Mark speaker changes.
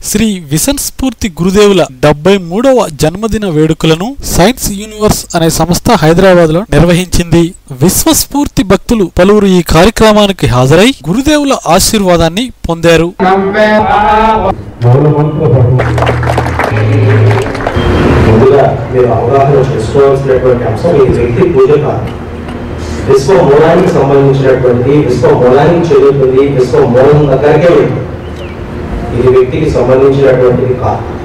Speaker 1: శ్రీ విసన్ స్ఫూర్తి గురుదేవుల డెబ్బై మూడవ జన్మదిన వేడుకలను సైన్స్ యూనివర్స్ అనే సంస్థ హైదరాబాద్ లో నిర్వహించింది విశ్వస్ఫూర్తి భక్తులు పలువురు ఈ కార్యక్రమానికి హాజరై గురుదేవుల ఆశీర్వాదాన్ని పొందారు
Speaker 2: ముందుగా మీరు అవగాహన చేసుకోవాల్సినటువంటి అంశం ఈ వ్యక్తి పూజ కాదు విశ్వ మూలానికి సంబంధించినటువంటి విశ్వ మూలానికి చెందుతుంది విశ్వ మూలం దగ్గరికే వెళ్తుంది ఇది వ్యక్తికి సంబంధించినటువంటిది కాదు